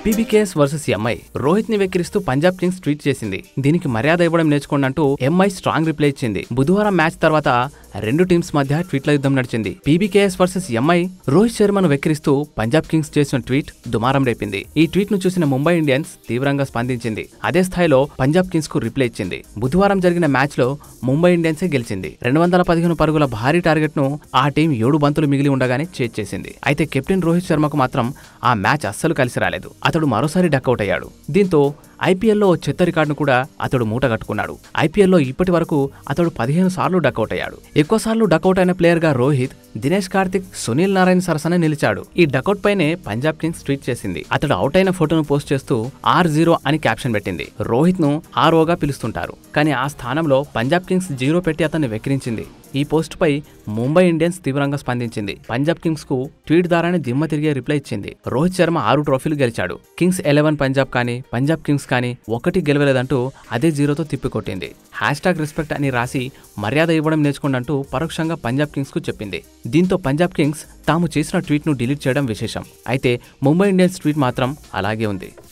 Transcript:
PBKS versus MI Rohit ని వెక్కిరిస్తూ Punjab Kings tweet చేసింది దీనికి మర్యాద ఇవ్వడం నేర్చుకోండి అంటూ ఎంఐ స్ట్రాంగ్ రిప్లై ఇచ్చింది బుధవారం మ్యాచ్ తర్వాత రెండు టీమ్స్ మధ్య ట్వీట్ల యుద్ధం నడిచింది పీబీకేఎస్ వర్సెస్ ఎంఐ రోహిత్ శర్మను వెక్కిరిస్తూ పంజాబ్ కింగ్స్ చేసిన ట్వీట్ దుమారం రేపింది ఈ ట్వీట్ ను చూసిన ముంబై ఇండియన్స్ తీవ్రంగా స్పందించింది అదే స్థాయిలో పంజాబ్ కింగ్స్ కు రిప్లై ఇచ్చింది బుధవారం జరిగిన మ్యాచ్ లో ముంబై ఇండియన్సే గెలిచింది రెండు వందల పదిహేను పరుగుల భారీ టార్గెట్ ను ఆ టీం ఏడు బంతులు మిగిలి ఉండగానే చేజ్ చేసింది అయితే కెప్టెన్ రోహిత్ శర్మకు మాత్రం ఆ మ్యాచ్ అస్సలు కలిసి రాలేదు అతడు మరోసారి డక్అవుట్ అయ్యాడు దీంతో ఐపీఎల్లో ఓ చెత్త రికార్డును కూడా అతడు మూట కట్టుకున్నాడు ఐపీఎల్లో ఇప్పటి వరకు అతడు పదిహేను సార్లు డక్అవుట్ అయ్యాడు ఎక్కువ సార్లు డక్అవుట్ అయిన ప్లేయర్ గా రోహిత్ దినేష్ కార్తిక్ సునీల్ నారాయణ్ సరసన నిలిచాడు ఈ డక్అవుట్ పైనే పంజాబ్ కింగ్స్ ట్వీట్ చేసింది అతడు అవుట్ అయిన ఫోటోను పోస్ట్ చేస్తూ ఆర్ జీరో అని క్యాప్షన్ పెట్టింది రోహిత్ ను ఆర్ఓగా పిలుస్తుంటారు కానీ ఆ స్థానంలో పంజాబ్ కింగ్స్ జీరో పెట్టి అతన్ని వెక్కిరించింది ఈ పోస్ట్ పై ముంబై ఇండియన్స్ తీవ్రంగా స్పందించింది పంజాబ్ కింగ్స్ కు ట్వీట్ ద్వారానే దిమ్మ తిరిగే రిప్లై ఇచ్చింది రోహిత్ శర్మ ఆరు ట్రోఫీలు గెలిచాడు కింగ్స్ ఎలెవెన్ పంజాబ్ కానీ పంజాబ్ కింగ్స్ కానీ ఒకటి గెలవలేదంటూ అదే జీరోతో తిప్పికొట్టింది హ్యాష్ ట్యాగ్ రెస్పెక్ట్ అని రాసి మర్యాద ఇవ్వడం నేర్చుకోండి అంటూ పరోక్షంగా పంజాబ్ కింగ్స్ కు చెప్పింది దీంతో పంజాబ్ కింగ్స్ తాము చేసిన ట్వీట్ ను డిలీట్ చేయడం విశేషం అయితే ముంబై ఇండియన్స్ ట్వీట్ మాత్రం అలాగే ఉంది